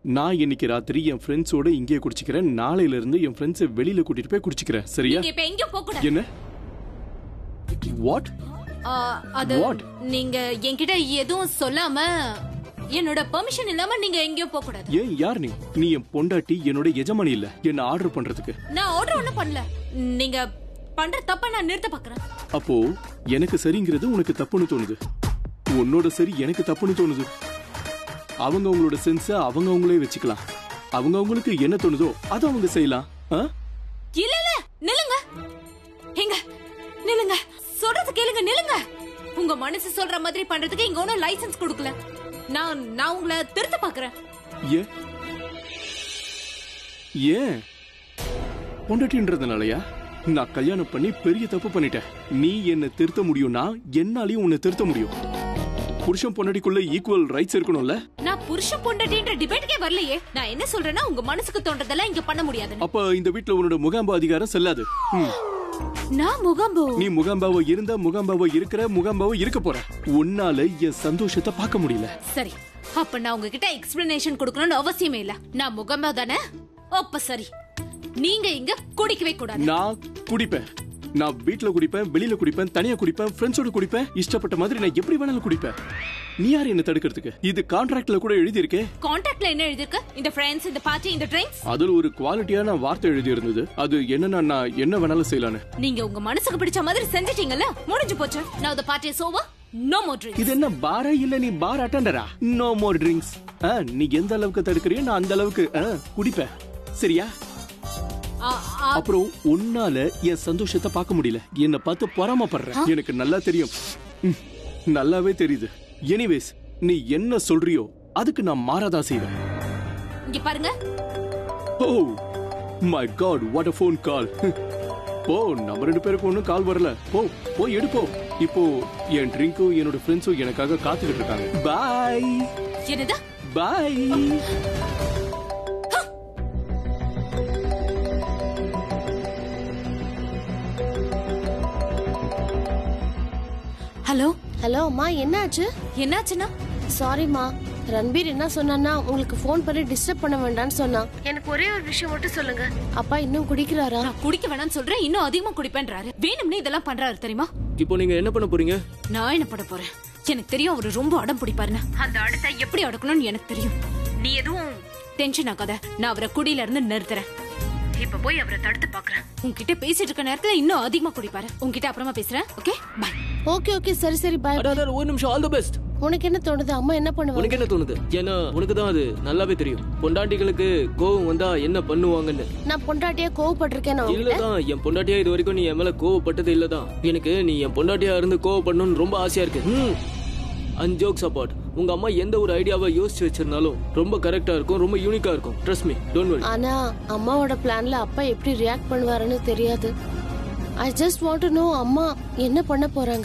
நான் இன்னைக்கு ராத்திரி என் ஃப்ரெண்ட்ஸோட இங்கே குடிச்சிக்கிறேன் நாளையில இருந்து என் ஃப்ரெண்ட்ஸை வெளியில கூட்டிட்டு போய் குடிச்சிக்கிறேன் சரியா நீங்க இப்ப எங்கேயும் போக கூடாது என்ன வாட் ஆ, அது What? நீங்க என்கிட்ட எதுவும் சொல்லாம என்னோட பெர்மிஷன் இல்லாம நீங்க எங்கேயும் போக கூடாது ஏன் யார் நீ நீ என் பொண்டாட்டி என்னோட எஜமானி இல்ல என்ன ஆர்டர் பண்றதுக்கு நான் ஆர்டர் ஒண்ணும் பண்ணல நீங்க பண்ற தப்ப நான் நிறுத்த பாக்குறேன் அப்போ எனக்கு சரிங்கிறது உனக்கு தப்புன்னு தோணுது உன்னோட சரி எனக்கு தப்புன்னு தோணுது அவங்க அவங்களோட சென்ஸ அவங்க அவங்களே வச்சுக்கலாம் அவங்க அவங்களுக்கு என்ன தோணுதோ அதை அவங்க செய்யலாம் ஆ? இல்ல இல்ல நில்லுங்க எங்க நில்லுங்க சொல்றது கேளுங்க நில்லுங்க உங்க மனசு சொல்ற மாதிரி பண்றதுக்கு இங்க ஒன்னும் லைசென்ஸ் கொடுக்கல நான் நான் உங்களை திருத்த பாக்குறேன் ஏன் ஏன் பொண்டாட்டின்றதுனாலயா நான் கல்யாணம் பண்ணி பெரிய தப்பு பண்ணிட்டேன் நீ என்ன திருத்த முடியும்னா என்னாலையும் உன்னை திருத்த முடியும் புருஷன் பொண்டாட்டிக்குள்ள ஈக்குவல் ரைட்ஸ் இருக்கணும்ல நான் புருஷ பொண்டாட்டின்ற டிபேட்டுக்கே வரலையே நான் என்ன சொல்றேன்னா உங்க மனசுக்கு தோன்றதெல்லாம் இங்க பண்ண முடியாதுன்னு அப்ப இந்த வீட்ல உன்னோட முகாம்பு அதிகாரம் செல்லாது ம். நான் முகம்போ நீ முகாம்பாவோ இருந்த முகாம்பாவோ இருக்கிற முகாம்பாவோ இருக்க போற உன்னால என் சந்தோஷத்தை பார்க்க முடியல சரி அப்ப நான் உங்ககிட்ட எக்ஸ்பிளனேஷன் கொடுக்கணும்னு அவசியமே இல்ல நான் முகம்பா தானே அப்ப சரி நீங்க இங்க குடிக்கவே கூடாது நான் குடிப்பேன் நான் வீட்ல குடிப்பேன் வெளியில குடிப்பேன் தனியா குடிப்பேன் ஃப்ரெண்ட்ஸோட குடிப்பேன் இஷ்டப்பட்ட மாதிரி நான் எப்படி வேணாலும் குடிப்பேன் நீ யார் என்ன தடுக்கிறதுக்கு இது கான்ட்ராக்ட்ல கூட எழுதி இருக்கே கான்டாக்ட்ல என்ன எழுதிருக்கு இந்த ஃப்ரெண்ட்ஸ் இந்த பார்ட்டி இந்த ட்ரிங்க்ஸ் அதுல ஒரு குவாலிட்டியான வார்த்தை எழுதி இருந்தது அது என்னன்னா நான் என்ன வேணாலும் செய்யலான்னு நீங்க உங்க மனசுக்கு பிடிச்ச மாதிரி செஞ்சிட்டீங்கல்ல முடிஞ்சு போச்சு நான் the party is over no more drinks இது என்ன பாரா இல்ல நீ பார் அட்டண்டரா நோ மோர் ட்ரிங்க்ஸ் நீ எந்த அளவுக்கு தடுக்கிறியோ நான் அந்த அளவுக்கு ஆ, குடிப்பேன் சரியா ஆ, ஆ, அப்புறம் உன்னால என் சந்தோஷத்தை பார்க்க முடியல என்ன பார்த்து பொறாமப்படுற எனக்கு நல்லா தெரியும் ம், நல்லாவே தெரியுது எனிவேஸ் நீ என்ன சொல்றியோ அதுக்கு நான் மாறாதான் செய்வேன் இங்க பாருங்க oh my god what a phone call போ நம்ம ரெண்டு பேருக்கு ஒன்றும் கால் வரல போ போய் எடுப்போ இப்போ என் ட்ரிங்க்கும் என்னோட ஃப்ரெண்ட்ஸும் எனக்காக காத்துக்கிட்டு இருக்காங்க பாய் என்னது பாய் ஹலோ ஹலோ அம்மா என்னாச்சு என்னாச்சுன்னா சாரிம்மா ரன்பீர் என்ன சொன்னான்னா உங்களுக்கு ஃபோன் பண்ணி டிஸ்டர்ப் பண்ண வேண்டாம்னு சொன்னான் எனக்கு ஒரே ஒரு விஷயம் மட்டும் சொல்லுங்க அப்பா இன்னும் குடிக்கிறாரா நான் குடிக்க வேணாம்னு சொல்றேன் இன்னும் அதிகமா குடிப்பேன்றாரு வேணும்னே இதெல்லாம் பண்றாரு தெரியுமா இப்போ நீங்க என்ன பண்ண போறீங்க நான் என்ன பண்ண போறேன் எனக்கு தெரியும் அவரு ரொம்ப அடம் பிடிப்பாருன்னு அந்த அடத்தை எப்படி அடக்கணும்னு எனக்கு தெரியும் நீ எதுவும் டென்ஷன் ஆகாத நான் அவரை குடியில இருந்து நிறுத்துறேன் இப்ப போய் அவரை தடுத்து பாக்குறேன் உன்கிட்ட பேசிட்டு இருக்க நேரத்துல இன்னும் அதிகமா குடிப்பாரு உன்கிட்ட அப்புறமா பேசுறேன் ஓகே பை ஓகே ஓகே சரி சரி பாய் அட, அட, ஒரு நிமிஷம் ஆல் தி பெஸ்ட் உனக்கு என்ன தோணுது அம்மா என்ன பண்ணுவாங்க உனக்கு என்ன தோணுது ஏன்னா உனக்கு தான் அது நல்லாவே தெரியும் பொண்டாட்டிகளுக்கு கோவம் வந்தா என்ன பண்ணுவாங்கன்னு நான் பொண்டாட்டியா கோவப்பட்டிருக்கேன் உங்ககிட்ட இல்லதான் என் பொண்டாட்டியா இது வரைக்கும் நீ என் மேல கோவப்பட்டது இல்லதான் எனக்கு நீ என் பொண்டாட்டியா இருந்து கோவப்படணும்னு ரொம்ப ஆசையா இருக்கு ம் அன்ஜோக்ஸ் அப்பார்ட் உங்க அம்மா எந்த ஒரு ஐடியாவை யோசிச்சு வச்சிருந்தாலும் ரொம்ப கரெக்டா இருக்கும் ரொம்ப யூனிக்கா இருக்கும் ட்ரஸ்ட் மீ டோன்ட் வரி ஆனா அம்மாவோட பிளான்ல அப்பா எப்படி ரியாக்ட் பண்ணுவாருன்னு தெரியாது I just want to know அம்மா என்ன பண்ண போறாங்க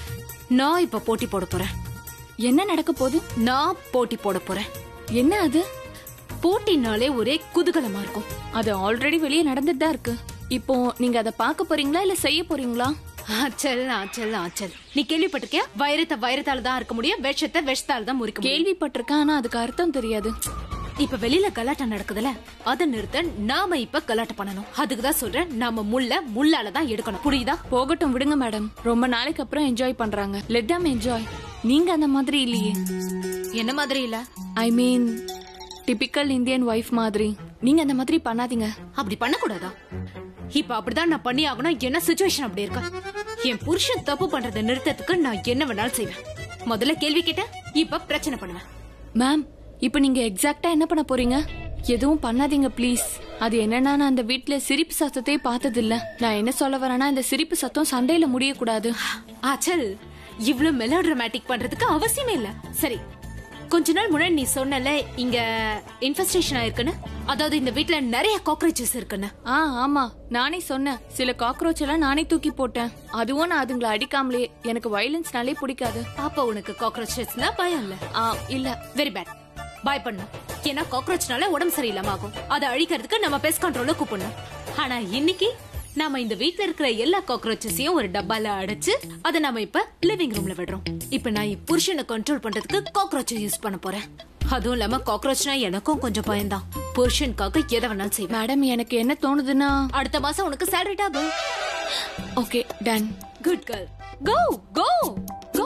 நான் இப்ப போட்டி போட போறேன் என்ன நடக்க போகுது நான் போட்டி போட போறேன் என்ன அது போட்டினாலே ஒரே குதூகலமா இருக்கும் அது ஆல்ரெடி வெளியே நடந்துட்டு தான் இருக்கு இப்போ நீங்க அதை பார்க்க போறீங்களா இல்ல செய்ய போறீங்களா ஆச்சல் ஆச்சல் ஆச்சல் நீ கேள்விப்பட்டிருக்கியா வைரத்தை வைரத்தால தான் இருக்க முடியும் விஷத்தை விஷத்தால தான் முறிக்க முடியும் கேள்விப்பட்டிருக்கேன் ஆனா அதுக்கு அர்த்தம் தெரியாது இப்ப வெளியில கலாட்டா நடக்குதுல அத நிறுத்த நாம இப்ப கலாட்டா பண்ணணும் அதுக்கு தான் சொல்றேன் நாம முள்ள முள்ளால தான் எடுக்கணும் புரியுதா போகட்டும் விடுங்க மேடம் ரொம்ப நாளைக்கு அப்புறம் என்ஜாய் பண்றாங்க லெட் them என்ஜாய் நீங்க அந்த மாதிரி இல்லையே என்ன மாதிரி இல்ல I mean typical Indian wife மாதிரி நீங்க அந்த மாதிரி பண்ணாதீங்க அப்படி பண்ணக்கூடாதா இப்ப அப்படிதான் நான் பண்ணி ஆகணும் என்ன சுச்சுவேஷன் அப்படி இருக்கா என் புருஷன் தப்பு பண்றதை நிறுத்தத்துக்கு நான் என்ன வேணாலும் செய்வேன் முதல்ல கேள்வி கேட்டேன் இப்ப பிரச்சனை பண்ணுவேன் மேம் இப்போ நீங்க எக்ஸாக்ட்டா என்ன பண்ண போறீங்க எதுவும் பண்ணாதீங்க ப்ளீஸ் அது என்னன்னா நான் அந்த வீட்ல சிரிப்பு சத்தத்தை பார்த்ததில்ல நான் என்ன சொல்ல வரேன்னா இந்த சிரிப்பு சத்தம் சண்டையில முடியக்கூடாது ஆச்சல் இவ்ளோ மெலோ டிராமாட்டிக் பண்றதுக்கு அவசியமே இல்ல சரி கொஞ்ச நாள் முன்னாடி நீ சொன்னல இங்க இன்ஃபெஸ்டேஷன் ஆயிருக்குன்னு அதாவது இந்த வீட்ல நிறைய காக்ரோச்சஸ் இருக்குன்னு ஆ ஆமா நானே சொன்னேன் சில காக்ரோச் எல்லாம் நானே தூக்கி போட்டேன் அதுவும் நான் அதுங்களை அடிக்காமலே எனக்கு வயலன்ஸ்னாலே பிடிக்காது அப்ப உனக்கு காக்ரோச்சஸ்னா பயம் இல்ல ஆ இல்ல வெரி பேட் பாய் பண்ணு ஏன்னா காக்ரோச்னால உடம்பு சரியில்லாம ஆகும் அதை அழிக்கிறதுக்கு நம்ம பெஸ்ட் கண்ட்ரோல கூப்பிடணும் ஆனா இன்னைக்கு நாம இந்த வீட்ல இருக்கிற எல்லா காக்ரோச்சஸையும் ஒரு டப்பால அடைச்சு அதை நாம இப்ப லிவிங் ரூம்ல விடுறோம் இப்ப நான் என் புருஷனை கண்ட்ரோல் பண்றதுக்கு காக்ரோச் யூஸ் பண்ண போறேன் அதுவும் இல்லாம காக்ரோச்னா எனக்கும் கொஞ்சம் பயம்தான் புருஷனுக்காக எதை வேணாலும் செய்வேன் மேடம் எனக்கு என்ன தோணுதுன்னா அடுத்த மாசம் உனக்கு salary double okay done good girl go go go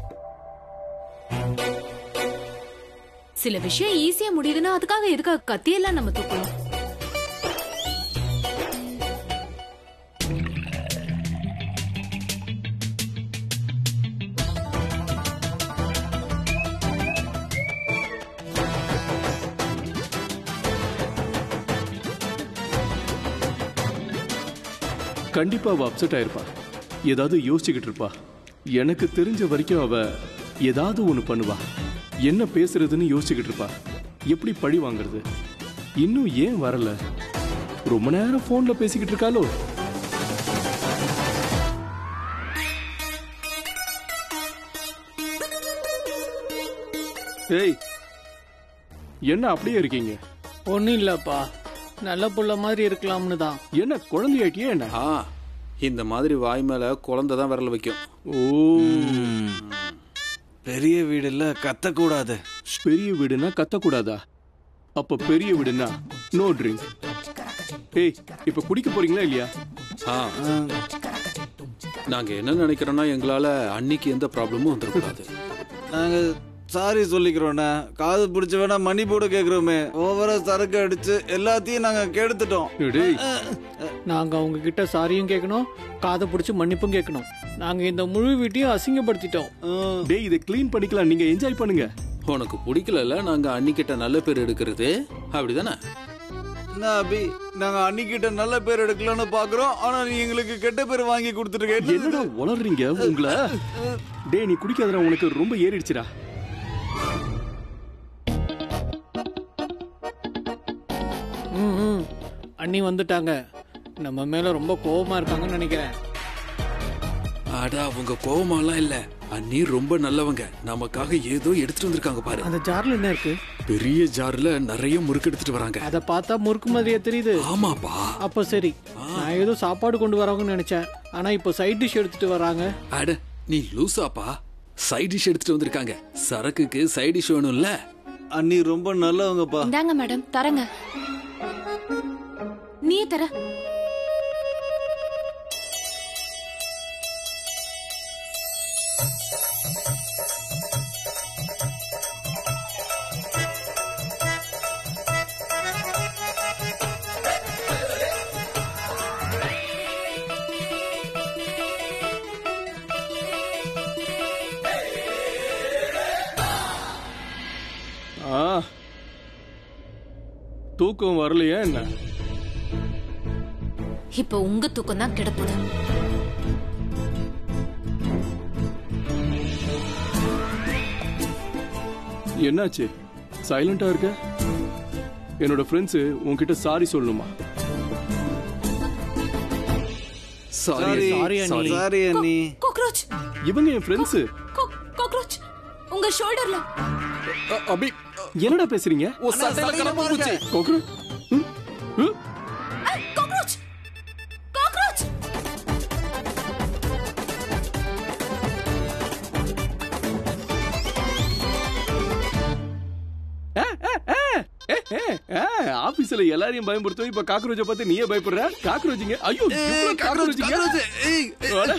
சில விஷயம் ஈஸியா முடியுதுன்னா அதுக்காக எதுக்காக கத்தியெல்லாம் நம்ம தூக்கணும் கண்டிப்பா அவ அப்செட் ஆயிருப்பா ஏதாவது யோசிச்சுக்கிட்டு இருப்பா எனக்கு தெரிஞ்ச வரைக்கும் அவ ஏதாவது ஒண்ணு பண்ணுவா என்ன பேசுறதுன்னு யோசிச்சுக்கிட்டு இருப்பா எப்படி பழி வாங்குறது இன்னும் ஏன் வரல ரொம்ப நேரம் போன்ல பேசிக்கிட்டு இருக்காளோ ஏய் என்ன அப்படியே இருக்கீங்க ஒன்றும் இல்லப்பா நல்ல புள்ள மாதிரி இருக்கலாம்னு தான் என்ன குழந்தையாட்டியே என்ன ஆ இந்த மாதிரி வாய் மேல குழந்தை தான் விரல வைக்கும் ஓ பெரிய வீடுல கத்தக்கூடாது பெரிய வீடுனா கத்தக்கூடாதா அப்ப பெரிய வீடுனா நோ ட்ரிங்க் ஏய் இப்ப குடிக்க போறீங்களா இல்லையா ஆ நாங்க என்ன நினைக்கிறோம்னா எங்களால அன்னைக்கு எந்த ப்ராப்ளமும் வந்துடக்கூடாது நாங்க சாரி சொல்லிக்கிறோண்ணே காது பிடிச்ச வேணா மணி போட கேக்குறோமே ஓவரா சரக்கு அடிச்சு எல்லாத்தையும் நாங்க கெடுத்துட்டோம் டேய் நாங்கள் அவங்க கிட்ட சாரியும் கேட்கணும் காதை பிடிச்சி மன்னிப்பும் கேட்கணும் நாங்கள் இந்த முழு வீட்டையும் அசிங்கப்படுத்திட்டோம் டேய் இதை க்ளீன் பண்ணிக்கலாம் நீங்க என்ஜாய் பண்ணுங்க உனக்கு பிடிக்கலல்ல நாங்க அன்னிக்கிட்ட நல்ல பேர் எடுக்கிறது அப்படிதானே என்ன அபி நாங்க அன்னிக்கிட்ட நல்ல பேர் எடுக்கலாம்னு பாக்குறோம் ஆனா நீ எங்களுக்கு கெட்ட பேர் வாங்கி கொடுத்துட்டு என்னடா உளறீங்க உங்களை டேய் நீ குடிக்காதடா உனக்கு ரொம்ப ஏறிடுச்சுடா ம் ம் அண்ணி வந்துட்டாங்க நம்ம மேல ரொம்ப கோவமா இருக்காங்கன்னு நினைக்கிறேன் அட அவங்க கோவமாலாம் இல்ல அண்ணி ரொம்ப நல்லவங்க நமக்காக ஏதோ எடுத்துட்டு வந்திருக்காங்க பாரு அந்த ஜார்ல என்ன இருக்கு பெரிய ஜார்ல நிறைய முறுக்கு எடுத்துட்டு வராங்க அதை பார்த்தா முறுக்கு மாதிரியே தெரியுது ஆமாப்பா அப்போ சரி நான் ஏதோ சாப்பாடு கொண்டு வராங்கன்னு நினைச்சேன் ஆனா இப்போ சைட் டிஷ் எடுத்துட்டு வராங்க அட நீ லூசாப்பா சைட் டிஷ் எடுத்துட்டு வந்திருக்காங்க சரக்குக்கு சைட் டிஷ் வேணும்ல அண்ணி ரொம்ப நல்லவங்கப்பா இந்தாங்க மேடம் தரங்க நீயே தர ஆ தூக்கம் வரலையா என்ன இப்ப உங்க தூக்கம் தான் கிடப்புது என்னாச்சு சைலண்டா இருக்க என்னோட ஃப்ரெண்ட்ஸ் உன்கிட்ட சாரி சொல்லணுமா சாரி சாரி அண்ணி சாரி அண்ணி காக்ரோச் இவங்க என் ஃப்ரெண்ட்ஸ் காக்ரோச் உங்க ஷோல்டர்ல அபி என்னடா பேசுறீங்க ஓ சட்டையில கலப்பு பூச்சி கோகுரு ம்? ம்? காக்ரோச் காக்ரோச் ஆபீஸ்ல எல்லாரையும் பயன்படுத்தும் இப்ப காக்ரோச்ச பார்த்து நீயே பயப்படுற காக்ரோச்சிங்க ஐயோ இவ்வளவு காக்ரோச்சிங்க அட.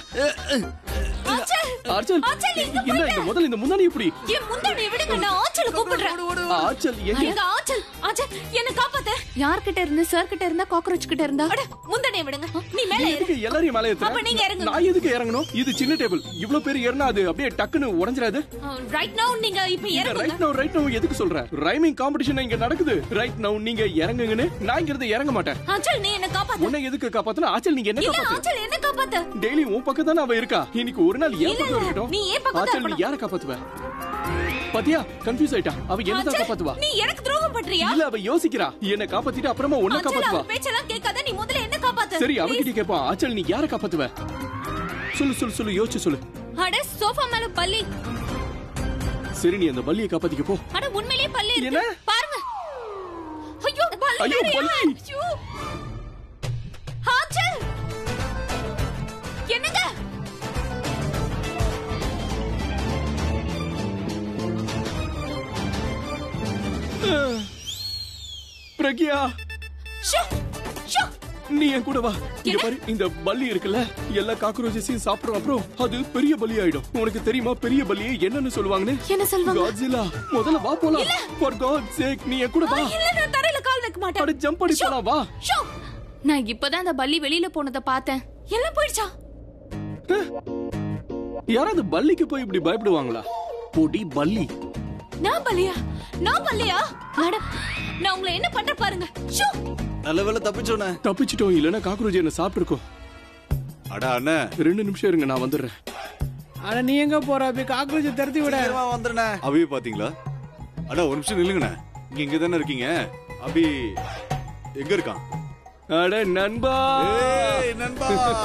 ஆச்சல் என்ன இந்த முதல்ல இந்த முன்னாடி எப்படி என் முந்தானை விடுங்க நான் ஆச்சல கூப்பிடுறேன் ஆச்சல் எங்க எங்க ஆச்சல் ஆச்சல் என்ன காப்பாத்த யார்கிட்ட இருந்து சார் கிட்ட இருந்தா காக்ரோச் கிட்ட இருந்தா அட முந்தானை விடுங்க நீ மேல ஏறு எதுக்கு எல்லாரையும் மேலே ஏத்துற? அப்ப நீங்க இறங்குங்க. நான் எதுக்கு இறங்கணும் இது சின்ன டேபிள் இவ்வளவு பேர் ஏறினா அது அப்படியே டக்குன்னு உடைஞ்சிராது ரைட் நவ நீங்க இப்ப இறங்குங்க ரைட் நவ் ரைட் நவ் எதுக்கு சொல்ற ரைமிங் காம்படிஷன் இங்க நடக்குது ரைட் நவ் நீங்க இறங்குங்கன்னு நான் இங்க இருந்து இறங்க மாட்டேன் ஆச்சல் நீ என்ன காப்பாத்து உன்னை எதுக்கு காப்பாத்தணும் ஆச்சல் நீங்க என்ன இல்ல காப்பாத்து ஆச்சல் என்ன காப்பாத்து டெய்லி உன் பக்கம் தானே அவ இருக்கா இன்னைக்கு ஒரு நாள் என் இல்ல, பக்கம் இல்ல, இருக்கட்டும் நீ என் பக்கம் தான் ஆச்சல் நீ இருக்கணும். யார காப்பாத்துவ பாத்தியா கன்ஃபியூஸ் ஆயிட்டா அவ என்ன தான் ஆச்சல், காப்பாத்துவா நீ எனக்கு துரோகம் பண்றியா இல்ல அவ யோசிக்கிறா என்ன காப்பாத்திட்டு அப்புறமா உன்னை ஆச்சல் காப்பாத்துவா அவ பேச்செல்லாம் கேட்காத நீ முதல்ல என்ன காப்பாத்து சரி அவகிட்ட கேப்பா ஆச்சல் நீ யார காப்பாத்துவ சொல்லு சொல்லு சொல்லு யோசிச்சு சொல்லு அட சோஃபா மேல பல்லி சரி நீ அந்த பல்லியை காப்பாத்திக்க போ அட உண்மையிலேயே பல்லி இருக்கு என்ன? பாருங்க ஐயோ பல்லி ஐயோ, வேறயா? பல்லி. ஐயோ. ஆச்சல் என்னங்க பிரக்யா ஷோ ஷோ நீ என் கூட வா இங்க பாரு இந்த பல்லி இருக்குல்ல எல்லா காக்ரோச்சஸையும் சாப்பிடுறோம் அப்புறம் அது பெரிய பலி ஆயிடும் உனக்கு தெரியுமா பெரிய பலியை என்னன்னு சொல்லுவாங்கன்னு என்ன சொல்லுவாங்க காட்ஸில்லா முதல்ல வா போலாம் ஃபார் காட் சேக் நீ என் கூட வா இல்ல நான் தரையில கால் வைக்க மாட்டேன் அட ஜம்ப் பண்ணி போலாம் வா ஷோ நான் இப்பதான் அந்த பல்லி வெளியில போனதை பார்த்தேன் எல்லாம் போயிடுச்சா யாராவது பல்லிக்கு போய் இப்படி பயப்படுவாங்களா பொடி பல்லி நான் பல்லியா நான் பல்லியா மேடம் நான் உங்களை என்ன பண்ற பாருங்க ஷோ நல்ல வேலை தப்பிச்சோண்ணே தப்பிச்சிட்டோம் இல்லைன்னா காக்ரோச் என்ன சாப்பிட்டுருக்கோம் அடா அண்ணே ரெண்டு நிமிஷம் இருங்க நான் வந்துடுறேன் அட நீ எங்க போற அப்படி காக்ரோச் திறத்தி விட சீக்கிரமா வந்துடுண்ணே அபியை பாத்தீங்களா அடா ஒரு நிமிஷம் நில்லுங்கண்ணே இங்க இங்க தானே இருக்கீங்க அபி எங்க இருக்கான் அட நண்பா ஏய் நண்பா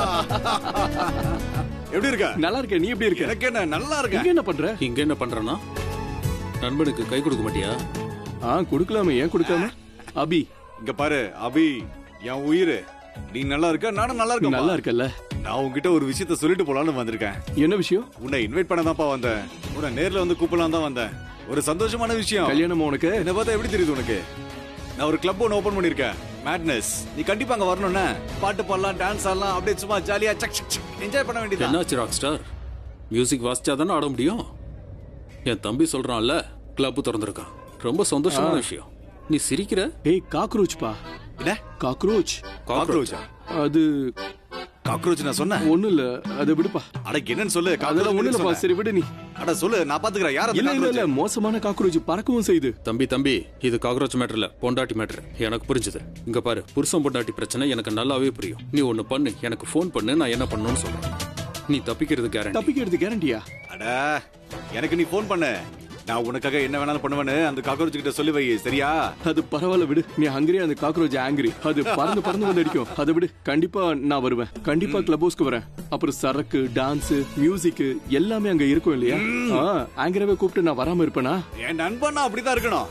எப்படி இருக்க நல்லா இருக்கேன் நீ எப்படி இருக்க எனக்கு என்ன நல்லா இருக்கேன் இங்க என்ன பண்ற இங்க என்ன பண்றேன்னா நண்பனுக்கு கை கொடுக்க மாட்டியா ஆ கொடுக்கலாமே ஏன் கொடுக்காம அபி இங்க பாரு அபி என் உயிர் நீ நல்லா இருக்க நானும் நல்லா இருக்கேன் நல்லா இருக்கல்ல நான் உன்கிட்ட ஒரு விஷயத்த சொல்லிட்டு போலான்னு வந்திருக்கேன் என்ன விஷயம் உன்னை இன்வைட் பண்ண தான்ப்பா வந்தேன் உன்னை நேர்ல வந்து கூப்பிடலாம் தான் வந்தேன் ஒரு சந்தோஷமான விஷயம் கல்யாணம் உனக்கு என்ன பார்த்தா எப்படி தெரியுது உனக்கு நான் ஒரு கிளப் ஒன்று ஓபன் பண்ணிருக்கேன் மேட்னஸ் நீ கண்டிப்பா அங்க வரணும்னே பாட்டு பாடலாம் டான்ஸ் ஆடலாம் அப்படியே சும்மா ஜாலியா சக் சக் சக் என்ஜாய் பண்ண வேண்டியது என்னாச்சு ராக் ஸ்டார் மியூசிக் வாசிச்சா தானே ஆட முடியும் என் தம்பி சொல்றான்ல கிளப் திறந்திருக்கான் ரொம்ப சந்தோஷமான விஷயம் நீ சிரிக்கிற ஏய் காக்ரோச் பா என்ன காக்ரோச் காக்ரோச்சா அது காக்ரோச் நான் சொன்னேன் ஒண்ணும் இல்ல அதை விடுப்பா அட என்னன்னு சொல்லு அதெல்லாம் ஒண்ணு இல்லப்பா cockroach சரி விடு நீ அட சொல்லு நான் பாத்துக்கிறேன் யார் அந்த இல்ல இல்ல இல்ல cockroach? மோசமான காக்ரோச் பறக்கவும் செய்யுது தம்பி தம்பி இது காக்ரோச் மேட்டர் இல்ல பொண்டாட்டி மேட்டர் எனக்கு புரிஞ்சுது இங்க பாரு புருஷன் பொண்டாட்டி பிரச்சனை எனக்கு நல்லாவே புரியும் நீ ஒண்ணு பண்ணு எனக்கு ஃபோன் பண்ணு நான் என்ன பண்ணணும்னு சொல்றேன் நீ தப்பிக்கிறது கேரண்டி தப்பிக்கிறது கேரண்டியா அட எனக்கு நீ ஃபோன் பண்ணு நான் உனக்காக என்ன வேணாலும் பண்ணுவேன்னு அந்த காக்ரோச் கிட்ட சொல்லி வை சரியா அது பரவாயில்ல விடு நீ ஹங்கிரி அந்த காக்ரோச் ஆங்கிரி அது பறந்து பறந்து வந்து அடிக்கும் அதை விடு கண்டிப்பா நான் வருவேன் கண்டிப்பா கிளப் ஹவுஸ்க்கு வரேன் அப்புறம் சரக்கு டான்ஸ் மியூசிக் எல்லாமே அங்க இருக்கும் இல்லையா ஆ, ஆங்கிரவே கூப்பிட்டு நான் வராம இருப்பேனா என் நண்பன்னா அப்படிதான் இருக்கணும்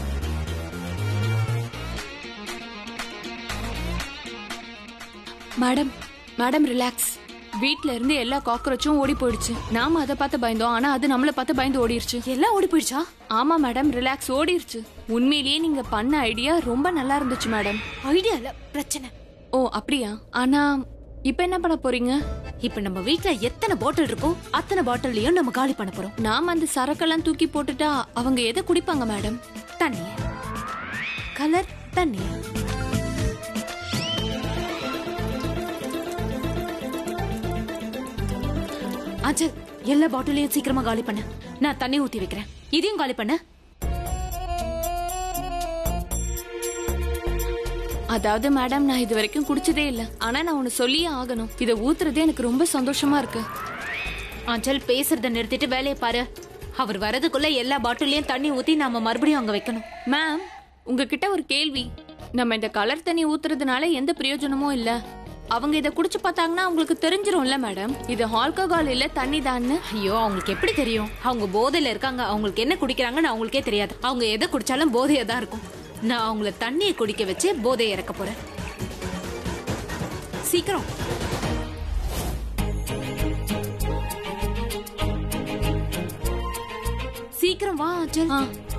மேடம் மேடம் ரிலாக்ஸ் வீட்ல இருந்து எல்லா காக்ரோச்சும் ஓடி போயிடுச்சு நாம அதை பார்த்து பயந்தோம் ஆனா அது நம்மள பார்த்து பயந்து ஓடிருச்சு எல்லாம் ஓடி போயிடுச்சா ஆமா மேடம் ரிலாக்ஸ் ஓடிருச்சு உண்மையிலேயே நீங்க பண்ண ஐடியா ரொம்ப நல்லா இருந்துச்சு மேடம் ஐடியா இல்ல பிரச்சனை ஓ அப்படியா ஆனா இப்ப என்ன பண்ண போறீங்க இப்ப நம்ம வீட்ல எத்தனை பாட்டில் இருக்கோ அத்தனை பாட்டிலையும் நம்ம காலி பண்ண போறோம் நாம அந்த சரக்கெல்லாம் தூக்கி போட்டுட்டா அவங்க எதை குடிப்பாங்க மேடம் தண்ணி கலர் தண்ணி அஜய் எல்லா பாட்டிலையும் சீக்கிரமா காலி பண்ணு நான் தண்ணி ஊத்தி வைக்கிறேன் இதையும் காலி பண்ண அதாவது மேடம் நான் இது வரைக்கும் குடிச்சதே இல்ல ஆனா நான் ஒன்னு சொல்லியே ஆகணும் இதை ஊத்துறதே எனக்கு ரொம்ப சந்தோஷமா இருக்கு அஞ்சல் பேசுறத நிறுத்திட்டு வேலையை பாரு அவர் வரதுக்குள்ள எல்லா பாட்டிலையும் தண்ணி ஊத்தி நாம மறுபடியும் அங்க வைக்கணும் மேம் உங்ககிட்ட ஒரு கேள்வி நம்ம இந்த கலர் தண்ணி ஊத்துறதுனால எந்த பிரயோஜனமும் இல்ல அவங்க இதை குடிச்சு பார்த்தாங்கன்னா அவங்களுக்கு தெரிஞ்சிரும்ல மேடம் இது ஆல்கஹால் இல்ல தண்ணி தான்னு ஐயோ அவங்களுக்கு எப்படி தெரியும் அவங்க போதையில இருக்காங்க அவங்களுக்கு என்ன குடிக்கிறாங்கன்னு அவங்களுக்கே தெரியாது அவங்க எதை குடிச்சாலும் போதையா தான் இருக்கும் நான் அவங்கள தண்ணியை குடிக்க வச்சு போதையை இறக்க போறேன் சீக்கிரம் சீக்கிரம் வா அஜல் ஆ,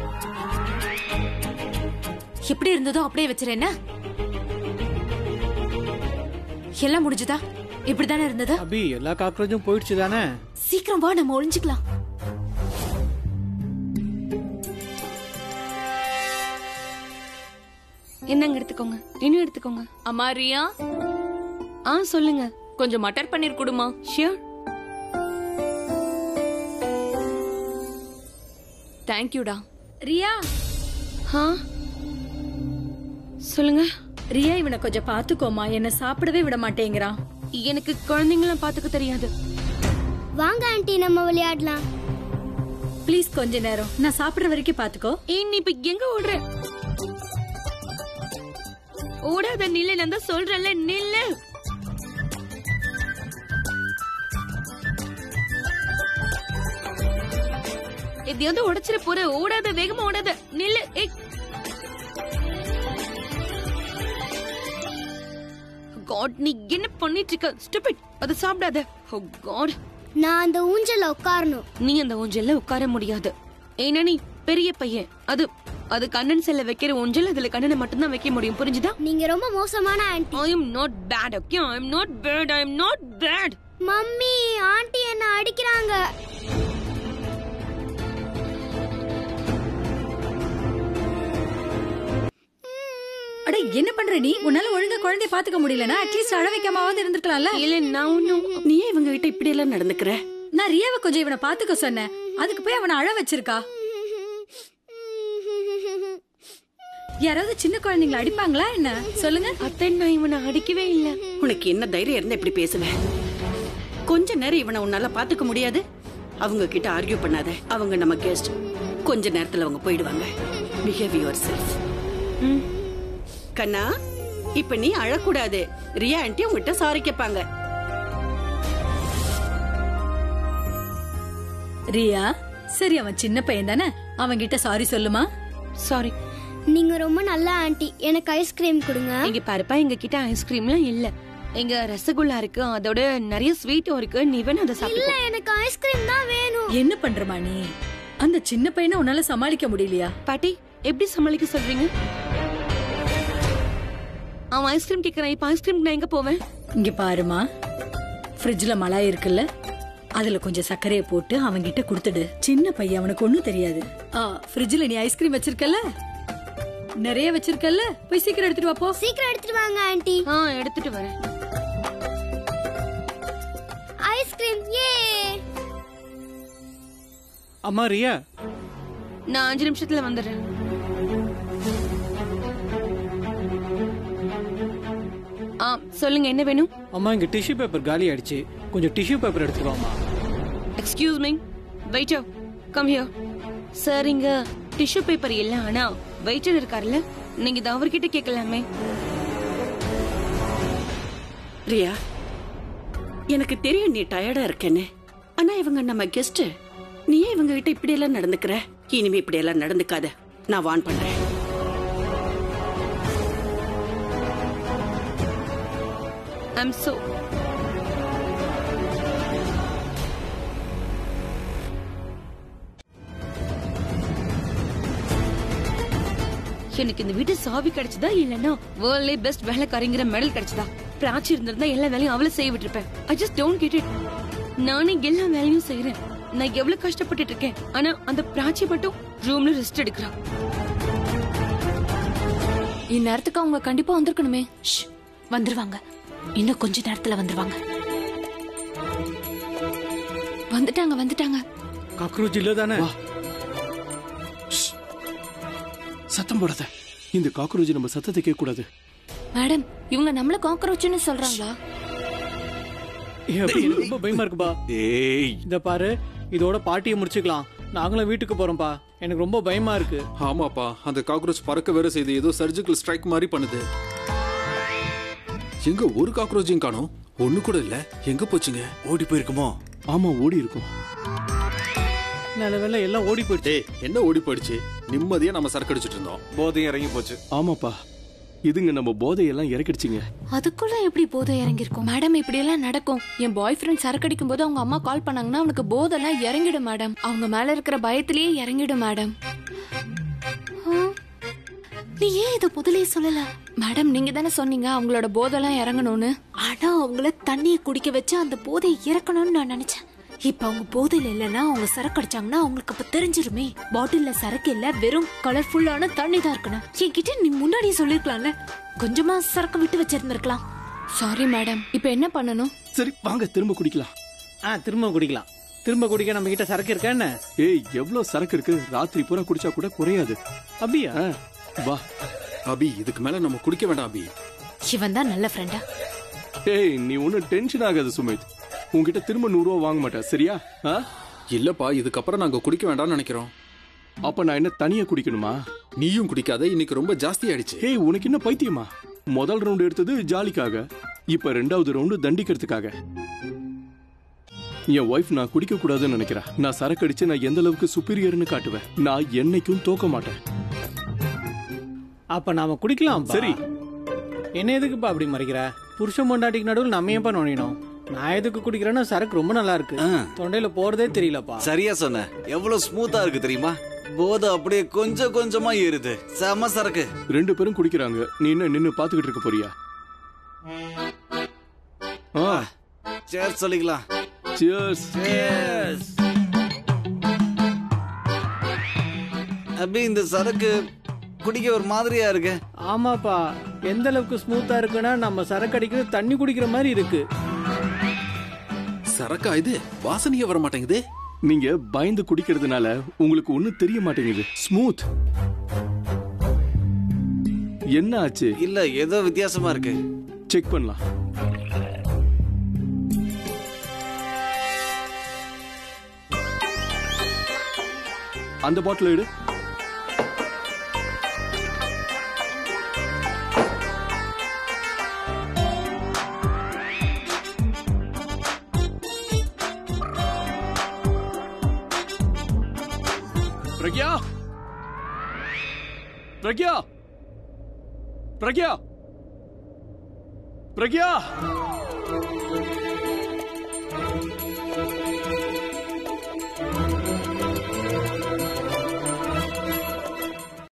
எப்படி இருந்ததோ அப்படியே வச்சிரு என்ன எல்லாம் முடிஞ்சுதா இப்படிதானே இருந்தது அபி எல்லா காக்ரோச்சும் போயிடுச்சு தானே சீக்கிரம் வா நம்ம ஒளிஞ்சுக்கலாம் என்னங்க எடுத்துக்கோங்க இன்னும் எடுத்துக்கோங்க அம்மா ரியா ஆ சொல்லுங்க கொஞ்சம் மட்டர் பன்னீர் கொடுமா ஷியோர் தேங்க்யூடா ரியா ஆ சொல்லுங்க ரியா இவனை கொஞ்சம் பாத்துக்கோமா என்ன சாப்பிடவே விட மாட்டேங்கிறான் எனக்கு குழந்தைங்கள பாத்துக்க தெரியாது வாங்க ஆண்டி நம்ம விளையாடலாம் ப்ளீஸ் கொஞ்ச நேரம் நான் சாப்பிடுற வரைக்கும் பாத்துக்கோ ஏய் நீ இப்ப எங்க ஓடுற ஓடாத நில்லு நான் தான் சொல்றேன்ல நில்லு எதையாவது உடைச்சிட போற ஓடாத வேகமா ஓடாத நில்லு ஏய் காட் நீ என்ன பண்ணிட்டு இருக்க ஸ்டூபிட் அதை சாப்பிடாத ஓ காட் நான் அந்த ஊஞ்சல்ல உட்காரணும் நீ அந்த ஊஞ்சல்ல உட்கார முடியாது ஏன்னா நீ பெரிய பையன் அது அது கண்ணன் செல்ல வைக்கிற ஊஞ்சல் அதுல கண்ணனை மட்டும்தான் வைக்க முடியும் புரிஞ்சுதா நீங்க ரொம்ப மோசமான aunty I am not bad okay I am not bad I am not bad mummy aunty என்ன அடிக்கிறாங்க அட என்ன பண்ற நீ உன்னால ஒழுங்கா குழந்தைய பாத்துக்க முடியலனா அட்லீஸ்ட் அழ வைக்காமவாவது இருந்திருக்கலாம்ல இல்ல நான் ஒன்னும் நீ ஏன் இவங்க கிட்ட இப்படி எல்லாம் நடந்துக்கிற நான் ரியாவை கொஞ்சம் இவனை பாத்துக்க சொன்னேன் அதுக்கு போய் அவனை அழ வச்சிருக்கா யாராவது சின்ன குழந்தைங்களை அடிப்பாங்களா என்ன சொல்லுங்க அத்தை நான் இவனை அடிக்கவே இல்ல உனக்கு என்ன தைரியம் இருந்தா இப்படி பேசுவ கொஞ்ச நேரம் இவனை உன்னால பாத்துக்க முடியாது அவங்க கிட்ட ஆர்கியூ பண்ணாத அவங்க நம்ம கெஸ்ட் கொஞ்ச நேரத்துல அவங்க போயிடுவாங்க பிஹேவ் யுவர் செல்ஃப் கண்ணா இப்ப நீ அழக்கூடாது ரியா ஆண்டி உங்ககிட்ட சாரி கேட்பாங்க ரியா சரி அவன் சின்ன பையன் தானே அவன் கிட்ட சாரி சொல்லுமா சாரி நீங்க ரொம்ப நல்ல ஆன்ட்டி எனக்கு ஐஸ்கிரீம் கொடுங்க இங்க பாருப்பா எங்க கிட்ட ஐஸ்கிரீம்லாம் இல்ல எங்க ரசகுல்லா இருக்கு அதோட நிறைய ஸ்வீட்டும் இருக்கு நீ வேணா அதை இல்ல சாப்பிடு எனக்கு ஐஸ்கிரீம் தான் வேணும் என்ன பண்றமா நீ அந்த சின்ன பையனை உன்னால சமாளிக்க முடியலையா பாட்டி எப்படி சமாளிக்க சொல்றீங்க அவன் ஐஸ்கிரீம் கேக்குறான் இப்ப ஐஸ்கிரீம் நான் எங்க போவேன் இங்க பாருமா ஃப்ரிட்ஜ்ல மலாய் இருக்குல்ல அதுல கொஞ்சம் சர்க்கரையை போட்டு அவன்கிட்ட கொடுத்துடு சின்ன பையன் அவனுக்கு ஒண்ணும் தெரியாது ஆ ஃப்ரிட்ஜ்ல நீ ஐஸ்கிரீம் வச்சிருக்கல நிறைய வச்சிருக்கல போய் சீக்கிரம் எடுத்துட்டு வா போ சீக்கிரம் எடுத்துட்டு வாங்க ஆன்ட்டி ஆ எடுத்துட்டு வரேன் ஐஸ்கிரீம் ஏ அம்மா ரியா நான் அஞ்சு நிமிஷத்துல வந்துடுறேன் ஆ சொல்லுங்க என்ன வேணும் அம்மா இங்க டிஷ்யூ பேப்பர் காலி ஆயிடுச்சு கொஞ்சம் டிஷ்யூ பேப்பர் எடுத்துட்டு வாம்மா excuse me waiter come here sir இங்க டிஷ்யூ பேப்பர் இல்ல ஆனா வெயிட்டர் இருக்காருல்ல நீங்க இதை அவர்கிட்ட கேட்கலாமே ரியா எனக்கு தெரியும் நீ டயர்டா இருக்கேன்னு ஆனா இவங்க நம்ம கெஸ்ட் நீ ஏன் இவங்க கிட்ட இப்படி எல்லாம் நடந்துக்கிற இனிமே இப்படி எல்லாம் நடந்துக்காத நான் வான் பண்றேன் ஐம் சோ எனக்கு இந்த வீட்டு சாவி கிடைச்சதா இல்லனா வேர்ல்ட்லே பெஸ்ட் வேலைக்காரிங்கிற மெடல் கிடைச்சதா பிராச்சி இருந்திருந்தா எல்லா வேலையும் அவளை செய்ய விட்டுருப்பேன் I just don't get it நானே எல்லா வேலையும் செய்யறேன் நான் எவ்வளவு கஷ்டப்பட்டுட்டு இருக்கேன் ஆனா அந்த பிராச்சி மட்டும் ரூம்ல ரெஸ்ட் எடுக்கிறா இந்நேரத்துக்கு அவங்க கண்டிப்பா வந்திருக்கணுமே ஷ், வந்துருவாங்க இன்னும் கொஞ்ச நேரத்துல வந்துருவாங்க வந்துட்டாங்க வந்துட்டாங்க காக்ரோச் இல்ல தானே சத்தம் போடாத இந்த காக்ரோச் நம்ம சத்தத்தை கேட்க கூடாது மேடம் இவங்க நம்மள காக்ரோச்னு சொல்றாங்களா ஏய், அப்பா, எனக்கு ரொம்ப பயமா இருக்குப்பா ஏய் இத பாரு இதோட பாட்டியை முடிச்சுக்கலாம் நாங்களும் வீட்டுக்கு போறோம்ப்பா எனக்கு ரொம்ப பயமா இருக்கு ஆமாப்பா அந்த காக்ரோச் பறக்க வேற செய்து ஏதோ சர்ஜிக்கல் ஸ்ட்ரைக் மாதிரி பண்ணுது எங்க ஒரு காக்ரோச்சையும் காணோம் ஒண்ணு கூட இல்ல எங்க போச்சுங்க ஓடி போயிருக்குமோ ஆமா ஓடி இருக்கும் நல்ல வேலை எல்லாம் ஓடி போயிடுச்சு டேய் என்ன ஓடி போயிடுச்சு நிம்மதியா நம்ம சரக்கு அடிச்சிட்டு இருந்தோம் போதையும் இறங்கி போச்சு ஆமாப்பா இதுங்க நம்ம போதையெல்லாம் இறக்கிடுச்சிங்க அதுக்குள்ள எப்படி போதை இறங்கிருக்கும் மேடம் இப்படி எல்லாம் நடக்கும் என் பாய் ஃப்ரெண்ட் சரக்கு அடிக்கும் போது அவங்க அம்மா கால் பண்ணாங்கன்னா அவனுக்கு போதெல்லாம் இறங்கிடும் மேடம் அவங்க மேல இருக்கிற பயத்திலேயே இறங்கிடும் மேடம் ஆ? நீ ஏன் இத முதல்லயே சொல்லல மேடம் நீங்க தானே சொன்னீங்க அவங்களோட போதெல்லாம் இறங்கணும்னு ஆனா அவங்கள தண்ணிய குடிக்க வச்சு அந்த போதையை இறக்கணும்னு நான் நினைச்சேன் இப்ப அவங்க போதையில இல்லைன்னா அவங்க சரக்கு அடிச்சாங்கன்னா அவங்களுக்கு அப்ப தெரிஞ்சிருமே பாட்டில்ல சரக்கு இல்ல வெறும் கலர்ஃபுல்லான தண்ணி தான் இருக்கணும் என்கிட்ட நீ முன்னாடியே சொல்லிருக்கலாம்ல கொஞ்சமா சரக்கு விட்டு வச்சிருந்திருக்கலாம் சாரி மேடம் இப்ப என்ன பண்ணணும் சரி வாங்க திரும்ப குடிக்கலாம் ஆ திரும்ப குடிக்கலாம் திரும்ப குடிக்க நம்ம கிட்ட சரக்கு இருக்கா என்ன ஏய் எவ்வளவு சரக்கு இருக்கு ராத்திரி பூரா குடிச்சா கூட குறையாது அப்படியா ஆ, வா அபி இதுக்கு மேல நம்ம குடிக்க வேண்டாம் அபி இவன் தான் நல்ல ஃப்ரெண்டா ஏய் நீ ஒன்னும் டென்ஷன் ஆகாத சுமித் உன்கிட்ட திரும்ப நூறு ரூபா வாங்க மாட்டேன் சரியா ஆ? இல்லப்பா இதுக்கப்புறம் நாங்க குடிக்க வேண்டாம்னு நினைக்கிறோம் அப்ப நான் என்ன தனியா குடிக்கணுமா நீயும் குடிக்காத இன்னைக்கு ரொம்ப ஜாஸ்தி ஆயிடுச்சு ஏய் உனக்கு என்ன பைத்தியமா முதல் ரவுண்ட் எடுத்தது ஜாலிக்காக இப்ப ரெண்டாவது ரவுண்டு தண்டிக்கிறதுக்காக என் ஒய்ஃப் நான் குடிக்க கூடாதுன்னு நினைக்கிறேன் நான் சரக்கு அடிச்சு நான் எந்த அளவுக்கு சுப்பீரியர்னு காட்டுவேன் நான் என்னைக்கும் தோக்க மாட்டேன் அப்ப நாம குடிக்கலாம் சரி. என்ன எதுக்குப்பா அப்படி மறைக்கிற புருஷன் பொண்டாட்டிக்கு நடுவில் நம்ம ஏன்பா நுழையணும் நான் எதுக்கு குடிக்கிறேன்னா சரக்கு ரொம்ப நல்லா இருக்கு ஆ. தொண்டையில போறதே தெரியலப்பா சரியா சொன்ன எவ்வளவு ஸ்மூத்தா இருக்கு தெரியுமா போதை அப்படியே கொஞ்சம் கொஞ்சமா ஏறுது செம சரக்கு ரெண்டு பேரும் குடிக்கிறாங்க நீ என்ன நின்னு பாத்துக்கிட்டு இருக்க போறியா ஆ சேர் சொல்லிக்கலாம் சியர்ஸ் Cheers. அபி இந்த சரக்கு குடிக்க ஒரு மாதிரியா இருக்கு ஆமாப்பா எந்த அளவுக்கு ஸ்மூத்தா இருக்குன்னா நம்ம சரக்கு அடிக்கிறது தண்ணி குடிக்கிற மாதிரி இருக்கு சரக்கா இது வாசனையே வர மாட்டேங்குது நீங்க பயந்து குடிக்கிறதுனால உங்களுக்கு ஒண்ணும் தெரிய மாட்டேங்குது ஸ்மூத் என்ன ஆச்சு இல்ல ஏதோ வித்தியாசமா இருக்கு செக் பண்ணலாம் அந்த பாட்டில் எடு பிரக்யா பிரக்யா பிரக்யா பிரக்யா